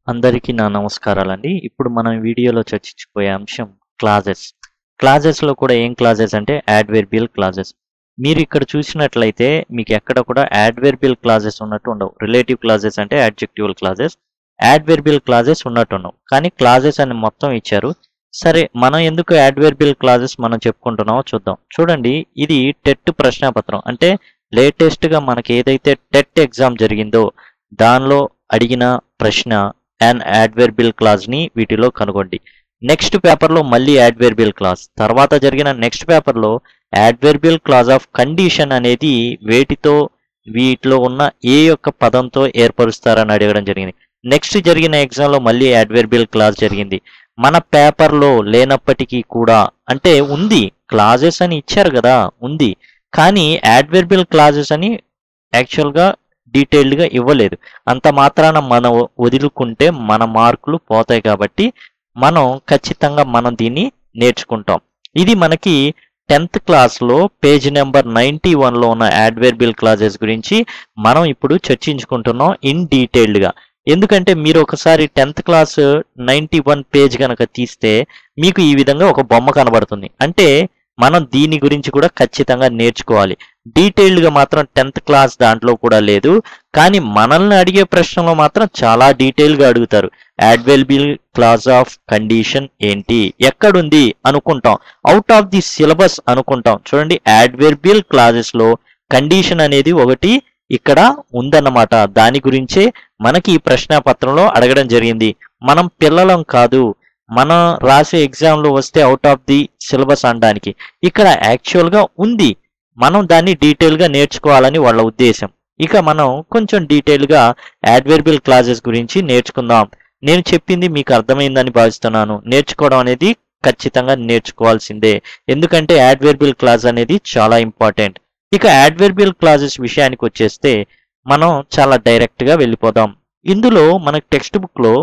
అందరికీ నా నమస్కారాలండి ఇప్పుడు మనం ఈ వీడియోలో చర్చించుకోయే అంశం క్లాజెస్ క్లాజెస్లో కూడా ఏం క్లాజెస్ అంటే యాడ్వెర్బియల్ క్లాజెస్ మీరు ఇక్కడ చూసినట్లయితే మీకు ఎక్కడ కూడా యాడ్వెర్బియల్ క్లాజెస్ ఉన్నట్టు ఉండవు రిలేటివ్ క్లాజెస్ అంటే యాడ్జెక్టివల్ క్లాజెస్ యాడ్వెర్బియల్ క్లాజెస్ ఉన్నట్టు ఉండవు కానీ క్లాజెస్ అని మొత్తం ఇచ్చారు సరే మనం ఎందుకు యాడ్వెర్బియల్ క్లాజెస్ మనం చెప్పుకుంటున్నామో చూద్దాం చూడండి ఇది టెట్ ప్రశ్నాపత్రం అంటే లేటెస్ట్గా మనకి ఏదైతే టెట్ ఎగ్జామ్ జరిగిందో దానిలో అడిగిన ప్రశ్న అండ్ యాడ్వెర్బిల్ క్లాజ్ ని వీటిలో కనుగొండి నెక్స్ట్ పేపర్లో మళ్ళీ యాడ్వెర్బిల్ క్లాజ్ తర్వాత జరిగిన నెక్స్ట్ పేపర్లో యాడ్వెర్బిల్ క్లాజ్ ఆఫ్ కండిషన్ అనేది వేటితో వీటిలో ఉన్న ఏ యొక్క పదంతో ఏర్పరుస్తారని అడగడం జరిగింది నెక్స్ట్ జరిగిన ఎగ్జామ్లో మళ్ళీ యాడ్వెర్బిల్ క్లాజ్ జరిగింది మన పేపర్లో లేనప్పటికీ కూడా అంటే ఉంది క్లాజెస్ అని ఇచ్చారు కదా ఉంది కానీ యాడ్వెర్బిల్ క్లాజెస్ అని యాక్చువల్గా డీటెయిల్డ్గా ఇవ్వలేదు అంత మాత్రాన మనం వదులుకుంటే మన మార్కులు పోతాయి కాబట్టి మనం ఖచ్చితంగా మనం దీన్ని నేర్చుకుంటాం ఇది మనకి టెన్త్ క్లాస్లో పేజ్ నెంబర్ నైంటీ వన్లో ఉన్న యాడ్వెర్బిల్ క్లాజెస్ గురించి మనం ఇప్పుడు చర్చించుకుంటున్నాం ఇన్ డీటెయిల్డ్గా ఎందుకంటే మీరు ఒకసారి tenth class ninety one page కనుక తీస్తే మీకు ఈ విధంగా ఒక బొమ్మ కనబడుతుంది అంటే మనం దీని గురించి కూడా ఖచ్చితంగా నేర్చుకోవాలి డీటెయిల్డ్గా మాత్రం టెన్త్ క్లాస్ దాంట్లో కూడా లేదు కానీ మనల్ని అడిగే ప్రశ్నలో మాత్రం చాలా డీటెయిల్గా అడుగుతారు యాడ్వెల్బిల్ క్లాస్ ఆఫ్ కండిషన్ ఏంటి ఎక్కడుంది అనుకుంటాం అవుట్ ఆఫ్ ది సిలబస్ అనుకుంటాం చూడండి యాడ్వెర్బిల్ క్లాజెస్లో కండిషన్ అనేది ఒకటి ఇక్కడ ఉందన్నమాట దాని గురించే మనకి ఈ ప్రశ్నాపత్రంలో అడగడం జరిగింది మనం పిల్లలం కాదు మనం రాసే ఎగ్జామ్లో వస్తే అవుట్ ఆఫ్ ది సిలబస్ అనడానికి ఇక్కడ యాక్చువల్గా ఉంది మనం దాన్ని డీటెయిల్గా నేర్చుకోవాలని వాళ్ళ ఉద్దేశం ఇక మనం కొంచెం డీటెయిల్గా యాడ్వెర్బిల్ క్లాజెస్ గురించి నేర్చుకుందాం నేను చెప్పింది మీకు అర్థమైందని భావిస్తున్నాను నేర్చుకోవడం అనేది ఖచ్చితంగా నేర్చుకోవాల్సిందే ఎందుకంటే యాడ్వెర్బిల్ క్లాజ్ అనేది చాలా ఇంపార్టెంట్ ఇక యాడ్వెర్బిల్ క్లాజెస్ విషయానికి వచ్చేస్తే మనం చాలా డైరెక్ట్గా వెళ్ళిపోదాం ఇందులో మనకి టెక్స్ట్ బుక్లో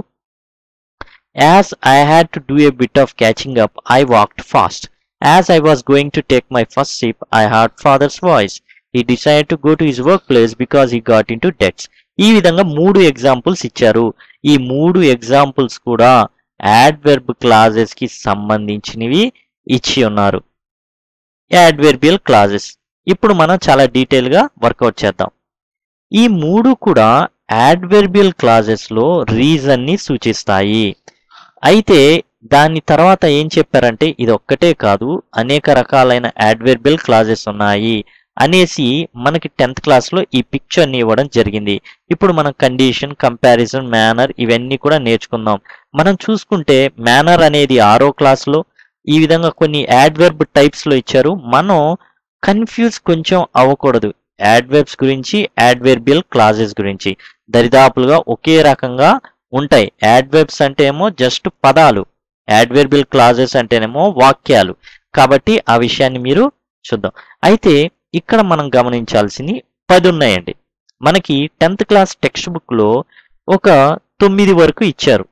as I had to do a bit of catching up I walked fast as I was going to take my first sip I heard father's voice he decided to go to his workplace because he got into debts ఈ విధంగా మూడు examples ఇచ్చారు ఈ మూడు examples కూడా adverb clauses కి సంబంధించినవి ఇచ్చి ఉన్నారు యాడ్వెర్బియల్ క్లాజెస్ ఇప్పుడు మనం చాలా డీటెయిల్ గా వర్కౌట్ చేద్దాం ఈ మూడు కూడా యాడ్వెర్బియల్ క్లాజెస్ లో రీజన్ ని సూచిస్తాయి అయితే దాని తర్వాత ఏం చెప్పారంటే ఇది ఒక్కటే కాదు అనేక రకాలైన యాడ్వెర్బియల్ క్లాజెస్ ఉన్నాయి అనేసి మనకి టెన్త్ క్లాస్లో ఈ పిక్చర్ని ఇవ్వడం జరిగింది ఇప్పుడు మనం కండిషన్ కంపారిజన్ మేనర్ ఇవన్నీ కూడా నేర్చుకుందాం మనం చూసుకుంటే మేనర్ అనేది ఆరో క్లాస్లో ఈ విధంగా కొన్ని యాడ్వెర్బ్ టైప్స్లో ఇచ్చారు మనం కన్ఫ్యూజ్ కొంచెం అవ్వకూడదు యాడ్వెర్బ్స్ గురించి యాడ్వెర్బియల్ క్లాజెస్ గురించి దరిదాపులుగా ఒకే రకంగా ఉంటాయి యాడ్వెర్బ్స్ అంటే ఏమో జస్ట్ పదాలు యాడ్వెర్బియల్ క్లాజెస్ అంటేనేమో వాక్యాలు కాబట్టి ఆ విషయాన్ని మీరు చూద్దాం అయితే ఇక్కడ మనం గమనించాల్సింది పది ఉన్నాయండి మనకి టెన్త్ క్లాస్ టెక్స్ట్ బుక్లో ఒక తొమ్మిది వరకు ఇచ్చారు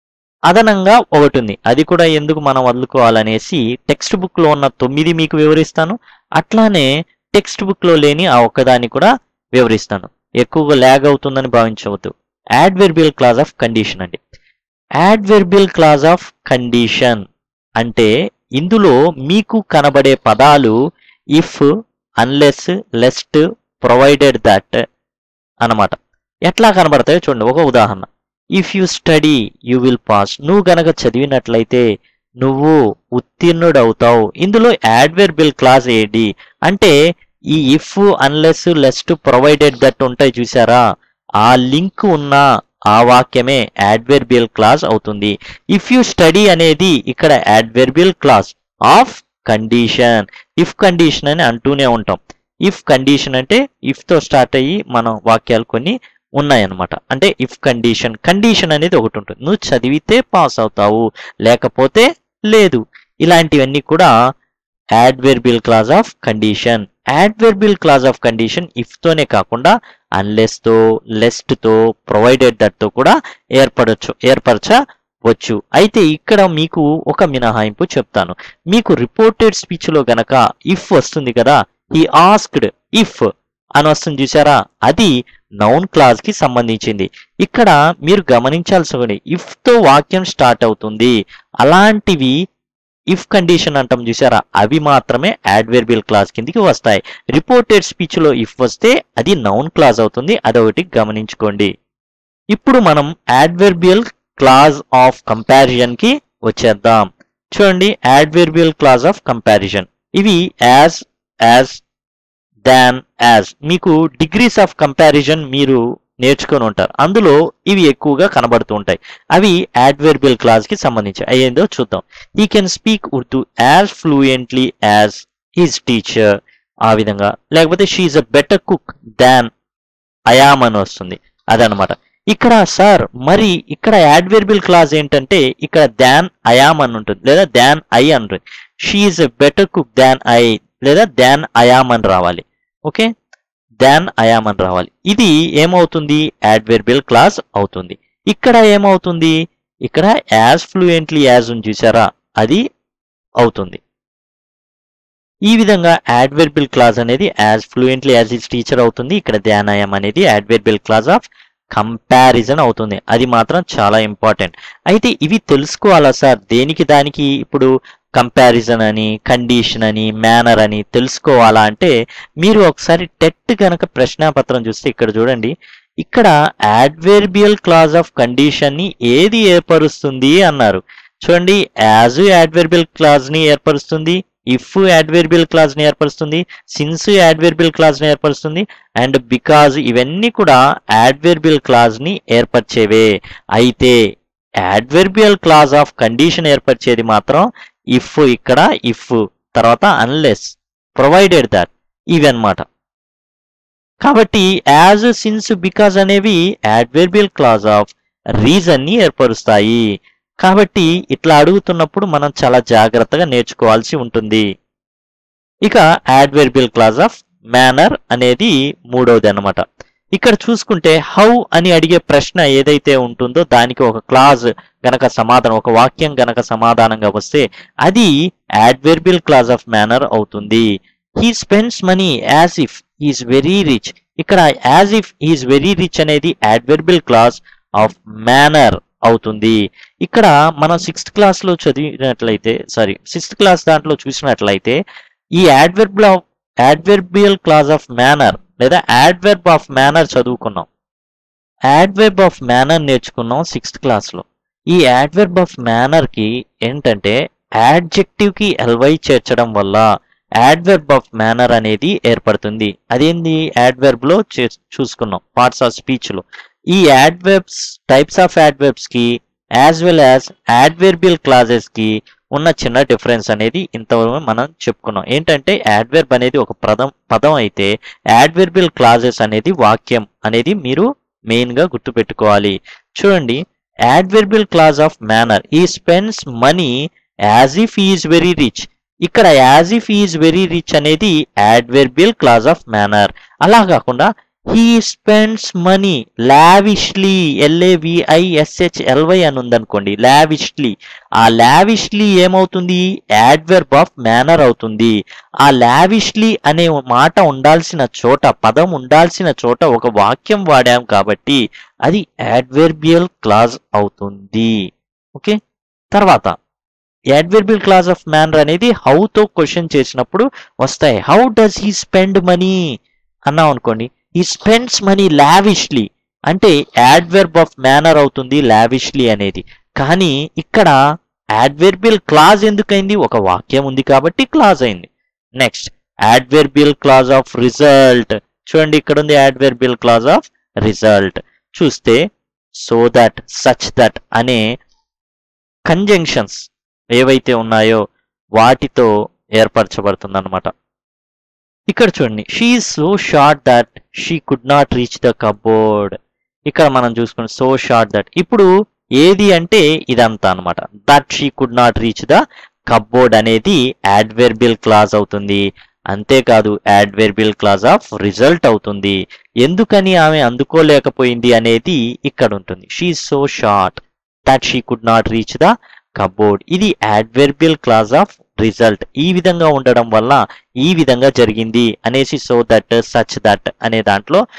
అదనంగా ఒకటి ఉంది అది కూడా ఎందుకు మనం వదులుకోవాలనేసి టెక్స్ట్ బుక్లో ఉన్న తొమ్మిది మీకు వివరిస్తాను అట్లానే టెక్స్ట్ బుక్లో లేని ఆ ఒక్కదాన్ని కూడా వివరిస్తాను ఎక్కువగా ల్యాగ్ అవుతుందని భావించవద్దు యాడ్వెర్బియల్ క్లాజ్ ఆఫ్ కండిషన్ అండి యాడ్వెర్బియల్ క్లాజ్ ఆఫ్ కండిషన్ అంటే ఇందులో మీకు కనబడే పదాలు if unless lest provided that అన్నమాట ఎట్లా కనబడతాయో చూడండి ఒక ఉదాహరణ if you study you will pass నువ్వు గనక చదివినట్లయితే నువ్వు ఉత్తీర్ణుడవుతావు ఇందులో యాడ్వెర్బిల్ క్లాజ్ ఏంటి అంటే ఈ if unless lest provided that ఉంటాయి చూసారా ఆ లింక్ ఉన్న ఆ వాక్యమే యాడ్వెర్బియల్ క్లాజ్ అవుతుంది ఇఫ్ యు స్టడీ అనేది ఇక్కడ adverbial clause of condition if condition అని అంటూనే ఉంటాం ఇఫ్ కండిషన్ అంటే ఇఫ్ తో స్టార్ట్ అయ్యి మనం వాక్యాలు కొన్ని ఉన్నాయన్నమాట అంటే ఇఫ్ కండిషన్ కండిషన్ అనేది ఒకటి ఉంటుంది నువ్వు చదివితే పాస్ అవుతావు లేకపోతే లేదు ఇలాంటివన్నీ కూడా adverbial clause of condition adverbial clause of condition if తోనే కాకుండా అన్లెస్ తో లెస్ట్ తో ప్రొవైడెడ్ దట్ తో కూడా ఏర్పడచ్చు ఏర్పరచవచ్చు అయితే ఇక్కడ మీకు ఒక మినహాయింపు చెప్తాను మీకు రిపోర్టెడ్ స్పీచ్ లో గనక ఇఫ్ వస్తుంది కదా ఈ ఆస్క్డ్ ఇఫ్ అని వస్తుంది చూసారా అది నౌన్ క్లాజ్ కి సంబంధించింది ఇక్కడ మీరు గమనించాల్సి ఇఫ్ తో వాక్యం స్టార్ట్ అవుతుంది అలాంటివి ఇఫ్ కండిషన్ అంటాం చూసారా అవి మాత్రమే యాడ్వర్బియల్ క్లాజ్ కిందికి వస్తాయి రిపోర్టెడ్ స్పీచ్ లో ఇఫ్ వస్తే అది నౌన్ క్లాజ్ అవుతుంది అదొకటి గమనించుకోండి ఇప్పుడు మనం యాడ్వర్బియల్ క్లాజ్ ఆఫ్ కంపారిజన్ కి వచ్చేద్దాం చూడండి యాడ్వర్బియల్ క్లాజ్ ఆఫ్ కంపారిజన్ ఇవి యాజ్ యాజ్ దాన్ యాజ్ మీకు డిగ్రీస్ ఆఫ్ కంపారిజన్ మీరు నేర్చుకొని ఉంటారు అందులో ఇవి ఎక్కువగా కనబడుతూ ఉంటాయి అవి యాడ్వర్బియల్ క్లాజ్ కి సంబంధించి అయ్యేందో చూద్దాం he can speak Urdu as fluently as his teacher ఆ విధంగా లేకపోతే she's a better cook than I am అని వస్తుంది అదనమాట ఇక్కడ సార్ మరి ఇక్కడ యాడ్వర్బియల్ క్లాజ్ ఏంటంటే ఇక్కడ దాన్ అయామ్ అని ఉంటుంది లేదా దాన్ ఐ అని ఉంటుంది she's a better cook than I లేదా దాన్ అయామ్ అని రావాలి ఓకే దాన్ అయామ్ అని రావాలి ఇది ఏమవుతుంది యాడ్వర్బియల్ క్లాజ్ అవుతుంది ఇక్కడ ఏమవుతుంది ఇక్కడ యాజ్ ఫ్లూయెంట్లీ యాజ్ ఉంది చూసారా అది అవుతుంది ఈ విధంగా యాడ్వర్బియల్ క్లాజ్ అనేది as fluently as his teacher అవుతుంది ఇక్కడ ధ్యానాయం అనేది యాడ్వర్బియల్ క్లాజ్ ఆఫ్ కంపారిజన్ అవుతుంది అది మాత్రం చాలా ఇంపార్టెంట్ అయితే ఇవి తెలుసుకోవాలా సార్ దేనికి దానికి ఇప్పుడు కంపారిజన్ అని కండిషన్ అని మేనర్ అని తెలుసుకోవాలా అంటే మీరు ఒకసారి టెట్ గనక ప్రశ్నాపత్రం చూస్తే ఇక్కడ చూడండి ఇక్కడ యాడ్వర్బియల్ క్లాజ్ ఆఫ్ కండిషన్ ని ఏది ఏర్పరుస్తుంది అన్నారు చూడండి యాజ్ యాడ్వర్బియల్ క్లాజ్ ని ఏర్పరుస్తుంది ఇఫ్ యాడ్వర్బియల్ క్లాజ్ ని ఏర్పరుస్తుంది సిన్స్ యాడ్వర్బియల్ క్లాజ్ ని ఏర్పరుస్తుంది అండ్ బికాజ్ ఇవన్నీ కూడా యాడ్వర్బియల్ క్లాజ్ ని ఏర్పరిచేవే అయితే యాడ్వర్బియల్ క్లాజ్ ఆఫ్ కండిషన్ ఏర్పరిచేది మాత్రం ఇఫ్ ఇక్కడ ఇఫ్ తర్వాత అన్లెస్ ప్రొవైడెడ్ దట్ ఇవి అన్నమాట కాబట్టి యాజ్ సిన్స్ బికాజ్ అనేవి యాడ్వర్బియల్ క్లాజ్ ఆఫ్ రీజన్ ని ఏర్పరుస్తాయి కాబట్టి ఇట్లా అడుగుతున్నప్పుడు మనం చాలా జాగ్రత్తగా నేర్చుకోవాల్సి ఉంటుంది ఇక యాడ్వర్బియల్ క్లాజ్ ఆఫ్ మేనర్ అనేది మూడవది అన్నమాట ఇక్కడ చూసుకుంటే హౌ అని అడిగే ప్రశ్న ఏదైతే ఉంటుందో దానికి ఒక క్లాజ్ గనక సమాధానం ఒక వాక్యం గనక సమాధానంగా వస్తే అది యాడ్వర్బియల్ క్లాజ్ ఆఫ్ మేనర్ అవుతుంది he spends money as if is very rich ఇక్కడ as if is very rich అనేది యాడ్వర్బియల్ క్లాజ్ ఆఫ్ మేనర్ అవుతుంది ఇక్కడ మనం సిక్స్త్ క్లాస్ లో చదివినట్లయితే సారీ సిక్స్త్ క్లాస్ దాంట్లో చూసినట్లయితే ఈ adverb adverbial clause of manner లేదా యాడ్వర్బ్ ఆఫ్ మేనర్ చదువుకున్నాం యాడ్వర్బ్ ఆఫ్ మేనర్ నేర్చుకున్నాం సిక్స్త్ క్లాస్ లో ఈ యాడ్వర్బ్ ఆఫ్ మేనర్ కి ఏంటంటే యాడ్జెక్టివ్ కి ఎల్వై చేర్చడం వల్ల యాడ్వర్బ్ ఆఫ్ మేనర్ అనేది ఏర్పడుతుంది అదేంది యాడ్వర్బ్ లో చే- చూసుకున్నాం పార్ట్స్ ఆఫ్ స్పీచ్ లో ఈ యాడ్వర్బ్స్ టైప్స్ ఆఫ్ యాడ్వర్బ్స్ కి as well as adverbial clauses కి ఉన్న చిన్న డిఫరెన్స్ అనేది ఇంతవరకు మనం చెప్పుకున్నాం ఏంటంటే యాడ్వర్బ్ అనేది ఒక పదం పదం అయితే యాడ్వర్బియల్ క్లాజెస్ అనేది వాక్యం అనేది మీరు మెయిన్ గా గుర్తుపెట్టుకోవాలి చూడండి adverbial clause of manner he spends money as if is very rich ఇక్కడ as if is very rich అనేది యాడ్వర్బియల్ క్లాజ్ ఆఫ్ మేనర్ అలా కాకుండా he spends money lavishly L A V I S H L Y అని ఉందనుకోండి లావిష్లీ ఆ లావిష్లీ ఏమవుతుంది యాడ్వర్బ్ ఆఫ్ మేనర్ అవుతుంది ఆ లావిష్లీ అనే మాట ఉండాల్సిన చోట పదం ఉండాల్సిన చోట ఒక వాక్యం వాడాం కాబట్టి అది యాడ్వర్బియల్ క్లాజ్ అవుతుంది ఓకే తర్వాత యాడ్వర్బియల్ క్లాజ్ ఆఫ్ మేనర్ అనేది హౌ తో క్వశ్చన్ చేసినప్పుడు వస్తాయి how does he spend money అన్నాం అనుకోండి ఈ స్పెండ్స్ మనీ లావిష్లీ అంటే యాడ్వర్బ్ ఆఫ్ మేనర్ అవుతుంది లావిష్లీ అనేది కానీ ఇక్కడ యాడ్వర్బియల్ క్లాజ్ ఎందుకైంది ఒక వాక్యం ఉంది కాబట్టి క్లాజ్ అయింది next adverbial clause of result చూడండి ఇక్కడ ఉంది యాడ్వర్బియల్ క్లాజ్ ఆఫ్ రిజల్ట్ చూస్తే సో దట్ సచ్ దట్ అనే కంజంక్షన్స్ ఏవైతే ఉన్నాయో వాటితో ఏర్పరచబడుతుంది అనమాట ఇక్కడ చూడండి she so short that she could not reach the cupboard ఇక్కడ మనం చూసుకుని సో షార్ట్ దట్ ఇప్పుడు ఏది అంటే ఇదంతా అన్నమాట that she could not reach the cupboard అనేది యాడ్వర్బియల్ క్లాజ్ అవుతుంది అంతేకాదు యాడ్వర్బియల్ క్లాజ్ ఆఫ్ రిజల్ట్ అవుతుంది ఎందుకని ఆమె అందుకోలేకపోయింది అనేది ఇక్కడ ఉంటుంది she so short that she could not reach the cupboard ఇది యాడ్వర్బియల్ క్లాజ్ ఆఫ్ రిజల్ట్ ఈ విధంగా ఉండడం వల్ల ఈ విధంగా జరిగింది అనేసి సో దట్ సచ్ దట్ అనే దాంట్లో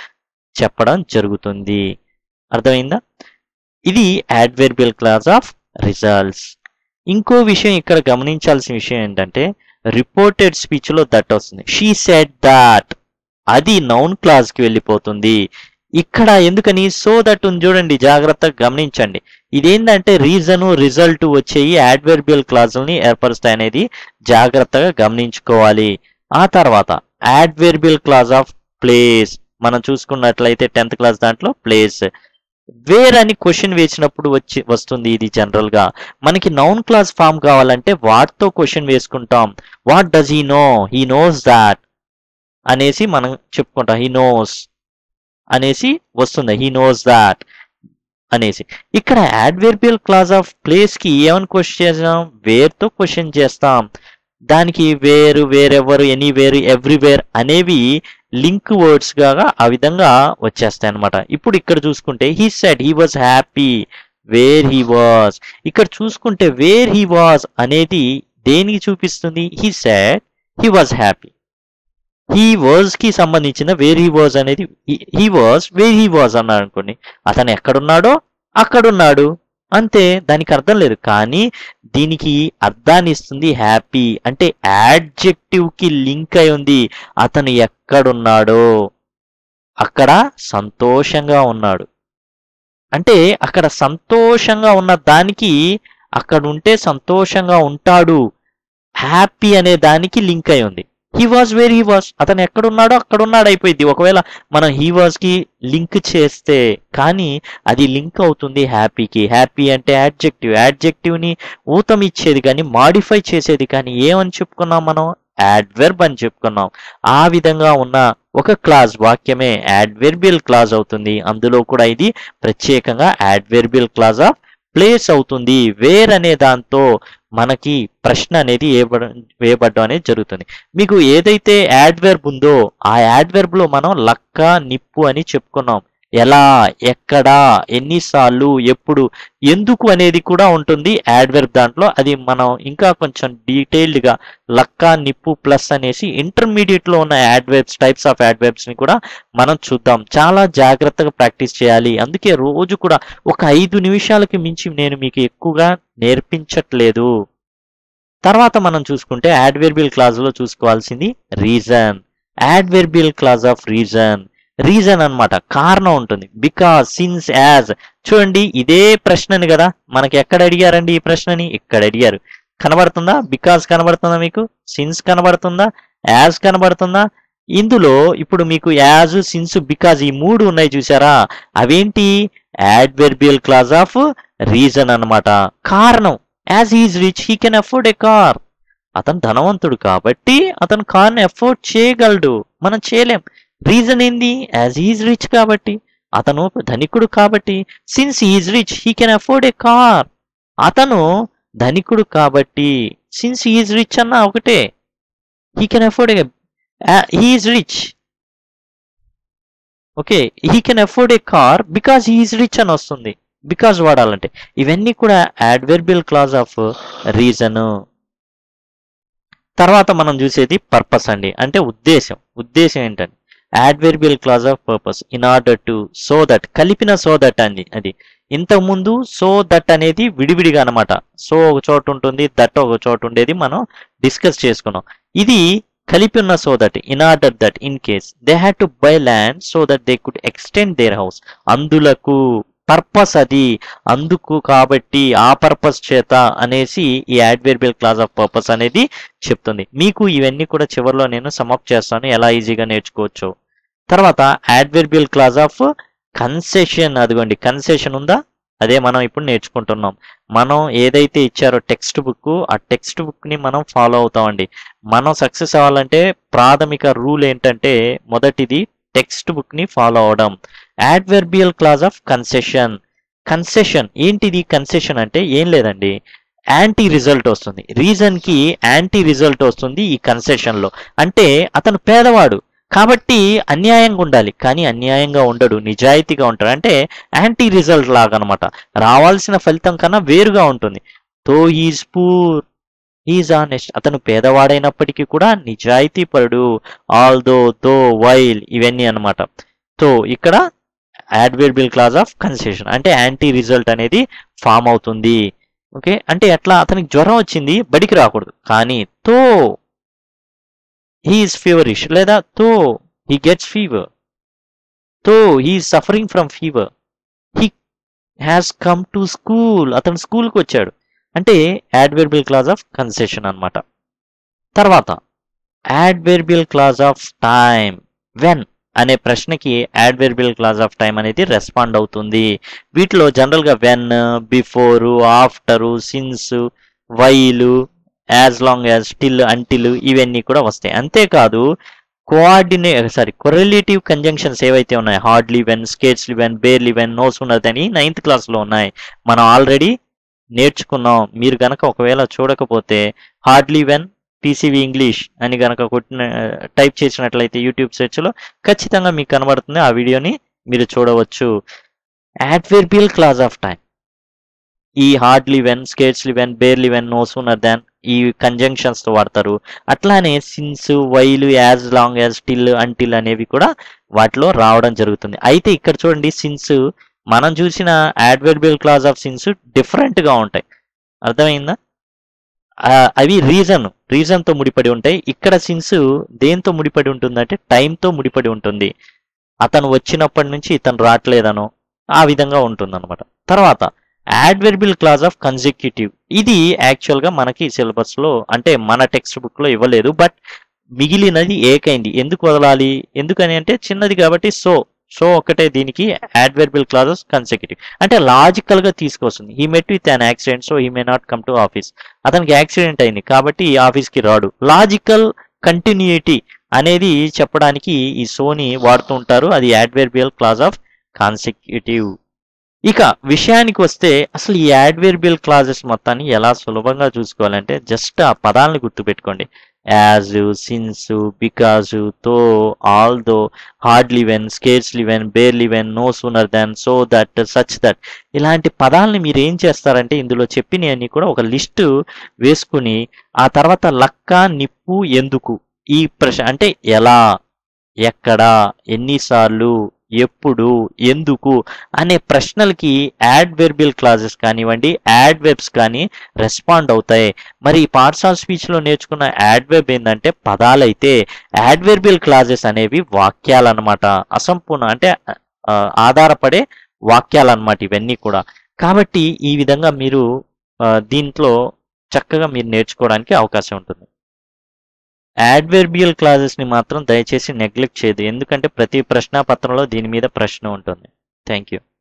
చెప్పడం జరుగుతుంది అర్థమైందా ఇది యాడ్వర్బియల్ క్లాస్ ఆఫ్ రిజల్ట్స్ ఇంకో విషయం ఇక్కడ గమనించాల్సిన విషయం ఏంటంటే రిపోర్టెడ్ స్పీచ్ లో దట్ వస్తుంది షీ సెడ్ దాట్ అది నౌన్ క్లాస్ కి వెళ్ళిపోతుంది ఇక్కడ ఎందుకని సో దట్ ఉంది చూడండి జాగ్రత్తగా గమనించండి ఇదేంటంటే రీజను రిజల్ట్ వచ్చేయి యాడ్వర్బియల్ క్లాజుల్ని ఏర్పరుస్తాయి అనేది జాగ్రత్తగా గమనించుకోవాలి ఆ తర్వాత యాడ్వర్బియల్ క్లాజ్ ఆఫ్ ప్లేస్ మనం చూసుకున్నట్లయితే టెన్త్ క్లాస్ దాంట్లో ప్లేస్ వేర్ అని క్వశ్చన్ వేసినప్పుడు వచ్చి వస్తుంది ఇది జనరల్ గా మనకి నౌన్ క్లాస్ ఫామ్ కావాలంటే వాటితో క్వశ్చన్ వేసుకుంటాం what does he know he knows that అనేసి మనం చెప్పుకుంటాం హీ నోస్ అనేసి వస్తుంది హీ నోస్ దాట్ అనేసి ఇక్కడ యాడ్వర్బియల్ క్లాస్ ఆఫ్ ప్లేస్ కి ఏమని క్వశ్చన్ చేస్తాం వేర్ తో క్వశ్చన్ చేస్తాం దానికి వేరు వేరెవరు ఎనీవేర్ ఎవ్రీవేర్ అనేవి లింక్ వర్డ్స్ గా ఆ విధంగా వచ్చేస్తాయి అనమాట ఇప్పుడు ఇక్కడ చూసుకుంటే he said he was happy where he was ఇక్కడ చూసుకుంటే వేర్ హీ వాజ్ అనేది దేనికి చూపిస్తుంది he said he was happy he was కి సంబంధించిన వేర్ హీ వాజ్ అనేది he was where he was అన్నాడు అనుకోండి అతను ఎక్కడున్నాడో అక్కడున్నాడు అంతే దానికి అర్థం లేదు కానీ దీనికి అర్థాన్ని ఇస్తుంది హ్యాపీ అంటే యాడ్జెక్టివ్ కి లింక్ అయి ఉంది అతను ఎక్కడున్నాడో అక్కడ సంతోషంగా ఉన్నాడు అంటే అక్కడ సంతోషంగా ఉన్న దానికి అక్కడ ఉంటే సంతోషంగా ఉంటాడు హ్యాపీ అనే దానికి లింక్ అయి ఉంది he was where he was అతను ఎక్కడున్నాడో అక్కడ ఉన్నాడు అయిపోయింది ఒకవేళ మనం హీ వాజ్ కి లింక్ చేస్తే కానీ అది లింక్ అవుతుంది హ్యాపీకి హ్యాపీ అంటే యాడ్జెక్టివ్ యాడ్జెక్టివ్ ని ఊతం ఇచ్చేది కానీ మాడిఫై చేసేది కానీ ఏమని చెప్పుకున్నాం మనం యాడ్వెర్బ్ అని చెప్పుకున్నాం ఆ విధంగా ఉన్న ఒక క్లాజ్ వాక్యమే యాడ్వెర్బియల్ క్లాజ్ అవుతుంది అందులో కూడా ఇది ప్రత్యేకంగా యాడ్వెర్బియల్ క్లాజ్ ఆఫ్ ప్లేస్ అవుతుంది వేర్ అనే దాంతో మనకి ప్రశ్న అనేది వేయబడ వేయబడడం అనేది జరుగుతుంది మీకు ఏదైతే యాడ్వెర్బ్ ఉందో ఆ యాడ్వెర్బ్ లో మనం లక్క నిప్పు అని చెప్పుకున్నాం ఎలా ఎక్కడ ఎన్నిసార్లు ఎప్పుడు ఎందుకు అనేది కూడా ఉంటుంది యాడ్వెర్బ్ దాంట్లో అది మనం ఇంకా కొంచెం డీటెయిల్డ్ గా లక్క నిప్పు ప్లస్ అనేసి ఇంటర్మీడియట్ లో ఉన్న యాడ్వెర్బ్స్ టైప్స్ ఆఫ్ యాడ్వెర్బ్స్ ని కూడా మనం చూద్దాం చాలా జాగ్రత్తగా ప్రాక్టీస్ చేయాలి అందుకే రోజు కూడా ఒక ఐదు నిమిషాలకి మించి నేను మీకు ఎక్కువగా నేర్పించట్లేదు తర్వాత మనం చూసుకుంటే యాడ్వెర్బియల్ క్లాజ్ లో చూసుకోవాల్సింది reason adverbial clause of reason reason అన్నమాట కారణం ఉంటుంది బికాస్ సిన్స్ యాజ్ చూడండి ఇదే ప్రశ్నని కదా మనకి ఎక్కడ అడిగారండి ఈ ప్రశ్నని ఇక్కడ అడిగారు కనబడుతుందా బికాస్ కనబడుతుందా మీకు సిన్స్ కనబడుతుందా యాజ్ కనబడుతుందా ఇందులో ఇప్పుడు మీకు యాజ్ సిన్స్ బికాజ్ ఈ మూడు ఉన్నాయి చూసారా అవేంటి యాడ్వెర్బియల్ క్లాజ్ ఆఫ్ రీజన్ అన్నమాట కారణం as he's rich he can afford a car అతను ధనవంతుడు కాబట్టి అతను కార్ని అఫోర్డ్ చేయగలడు మనం చేయలేం రీజన్ ఏంది యాజ్ హీజ్ రిచ్ కాబట్టి అతను ధనికుడు కాబట్టి since he's rich he can afford a car అతను ధనికుడు కాబట్టి సిన్స్ హీజ్ రిచ్ అన్న ఒకటే he can afford he is rich okay he can afford a car because he is rich అని వస్తుంది బికాస్ వాడాలంటే ఇవన్నీ కూడా యాడ్వెర్బియల్ క్లాజ్ ఆఫ్ రీజన్ తర్వాత మనం చూసేది పర్పస్ అండి అంటే ఉద్దేశం ఉద్దేశం ఏంటండి adverbial clause of purpose in order to so that కలిపిన సో దట్ అండి అది ఇంతకు ముందు సో దట్ అనేది విడివిడిగా అనమాట సో ఒక చోట ఉంటుంది దట్ ఒక చోట ఉండేది మనం డిస్కస్ చేసుకున్నాం ఇది కలిపి ఉన్న so that in order that in case they had to buy land so that they could extend their house అందులకు పర్పస్ అది అందుకు కాబట్టి ఆ పర్పస్ చేత అనేసి ఈ యాడ్వేర్బియల్ క్లాస్ ఆఫ్ పర్పస్ అనేది చెప్తుంది మీకు ఇవన్నీ కూడా చివరిలో నేను సమప్ చేస్తాను ఎలా ఈజీగా నేర్చుకోవచ్చు తర్వాత యాడ్వేర్బియల్ క్లాస్ ఆఫ్ కన్సెషన్ అదిగోండి కన్సెషన్ ఉందా అదే మనం ఇప్పుడు నేర్చుకుంటున్నాం మనం ఏదైతే ఇచ్చారో టెక్స్ట్ బుక్ ఆ టెక్స్ట్ బుక్ ని మనం ఫాలో అవుతామండి మనం సక్సెస్ అవ్వాలంటే ప్రాథమిక రూల్ ఏంటంటే మొదటిది టెక్స్ట్ బుక్ ని ఫాలో అవడం adverbial clause of concession concession ఏంటిది కన్సెషన్ అంటే ఏం లేదండి యాంటీ రిజల్ట్ వస్తుంది రీజన్ కి యాంటీ రిజల్ట్ వస్తుంది ఈ కన్సెషన్ లో అంటే అతను పేదవాడు కాబట్టి అన్యాయంగా ఉండాలి కానీ అన్యాయంగా ఉండడు నిజాయితీగా ఉంటాడు అంటే యాంటీ రిజల్ట్ లాగా అనమాట రావాల్సిన ఫలితం కన్నా వేరుగా ఉంటుంది తో ఈజ్ పూర్ ఈజ్ ఆనెస్ట్ అతను పేదవాడైనప్పటికీ కూడా నిజాయితీ పరుడు ఆల్ దో దో వైల్ ఇవన్నీ అనమాట తో ఇక్కడ యాడ్వర్బియల్ క్లాజ్ ఆఫ్ కన్సెషన్ అంటే యాంటీ రిజల్ట్ అనేది ఫామ్ అవుతుంది ఓకే అంటే ఎట్లా అతనికి జ్వరం వచ్చింది బడికి రాకూడదు కానీ తో హీఈస్ ఫీవరిష్ లేదా తో హీ గెట్స్ ఫీవర్ తో he suffering from fever he has come to school అతను స్కూల్కి వచ్చాడు అంటే యాడ్వర్బియల్ క్లాజ్ ఆఫ్ కన్సెషన్ అన్నమాట తర్వాత adverbial clause of time when అనే ప్రశ్నకి యాడ్వర్బియల్ క్లాజ్ ఆఫ్ టైం అనేది రెస్పాండ్ అవుతుంది వీటిలో జనరల్గా when before after since while as long as still until ఇవన్నీ కూడా వస్తాయి అంతేకాదు కోఆర్డినే సారీ కొరెలేటివ్ కంజంక్షన్స్ ఏవైతే ఉన్నాయో hardly when scarcely when barely when no ఉన్నదని నైన్త్ క్లాస్లో ఉన్నాయి మనం ఆల్రెడీ నేర్చుకున్నాం మీరు గనక ఒకవేళ చూడకపోతే హార్డ్లీ వెన్ పీసీవీ ఇంగ్లీష్ అని గనక కొట్టిన టైప్ చేసినట్లయితే యూట్యూబ్ సెర్చ్లో ఖచ్చితంగా మీకు కనబడుతుంది ఆ వీడియోని మీరు చూడవచ్చు యాడ్వర్బియల్ క్లాజ్ ఆఫ్ టైం ఈ hardly when scarcely when barely when no sooner than ఈ కంజంక్షన్స్ తో వాడతారు అట్లానే since while as long as still until అనేవి కూడా వాటిలో రావడం జరుగుతుంది అయితే ఇక్కడ చూడండి సిన్స్ మనం చూసిన adverbial clause of since different గా ఉంటాయి అర్థమైందా ఆ, అవి రీజన్ రీజన్ తో ముడిపడి ఉంటాయి ఇక్కడ సిన్స్ దేంతో ముడిపడి ఉంటుందంటే time తో ముడిపడి ఉంటుంది అతను వచ్చినప్పటి నుంచి ఇతను రావట్లేదనో ఆ విధంగా ఉంటుంది అనమాట తర్వాత యాడ్వర్బియల్ క్లాజ్ ఆఫ్ కన్సిక్యూటివ్ ఇది యాక్చువల్ గా మనకి సిలబస్ లో అంటే మన టెక్స్ట్ బుక్ లో ఇవ్వలేదు బట్ మిగిలినది ఏకైంది ఎందుకు వదలాలి ఎందుకని అంటే చిన్నది కాబట్టి సో సో ఒకటే దీనికి యాడ్వర్బియల్ క్లాజెస్ కన్సిక్యూటివ్ అంటే లాజికల్ గా తీసుకొస్తుంది he met with an accident so he may not come to office అతనికి యాక్సిడెంట్ అయింది కాబట్టి ఈ ఆఫీస్ కి రాడు లాజికల్ కంటిన్యూటీ అనేది చెప్పడానికి ఈ సోని వాడుతూ ఉంటారు అది యాడ్వర్బియల్ క్లాజ్ ఆఫ్ కాన్సిక్యూటివ్ ఇక విషయానికి వస్తే అసలు ఈ యాడ్వర్బియల్ క్లాజెస్ మొత్తాన్ని ఎలా సులభంగా చూసుకోవాలంటే జస్ట్ ఆ పదాలను గుర్తుపెట్టుకోండి యాజ్ సిన్స్ బికాజ్ తో although hardly when scarcely when barely when no sooner than so that such that ఇలాంటి పదాలని మీరు ఏం చేస్తారంటే ఇందులో చెప్పినవన్నీ కూడా ఒక లిస్టు వేసుకుని ఆ తర్వాత లక్క నిప్పు ఎందుకు ఈ ప్రశ్న అంటే ఎలా ఎక్కడ ఎన్నిసార్లు ఎప్పుడు ఎందుకు అనే ప్రశ్నలకి యాడ్వెర్బియల్ క్లాజెస్ కానివ్వండి యాడ్వెబ్స్ కానీ రెస్పాండ్ అవుతాయి మరి ఈ పార్ట్స్ ఆఫ్ స్పీచ్ లో నేర్చుకున్న యాడ్వెబ్ ఏంటంటే పదాలైతే యాడ్వెర్బియల్ క్లాజెస్ అనేవి వాక్యాలు అనమాట అసంపూర్ణ అంటే ఆ, ఆధారపడే వాక్యాలు అనమాట ఇవన్నీ కూడా కాబట్టి ఈ విధంగా మీరు ఆ, దీంట్లో చక్కగా మీరు నేర్చుకోవడానికి అవకాశం ఉంటుంది యాడ్వెర్బియల్ క్లాజెస్ ని మాత్రం దయచేసి నెగ్లెక్ట్ చేయదు ఎందుకంటే ప్రతి ప్రశ్న పత్రంలో దీని మీద ప్రశ్న ఉంటుంది థ్యాంక్ యూ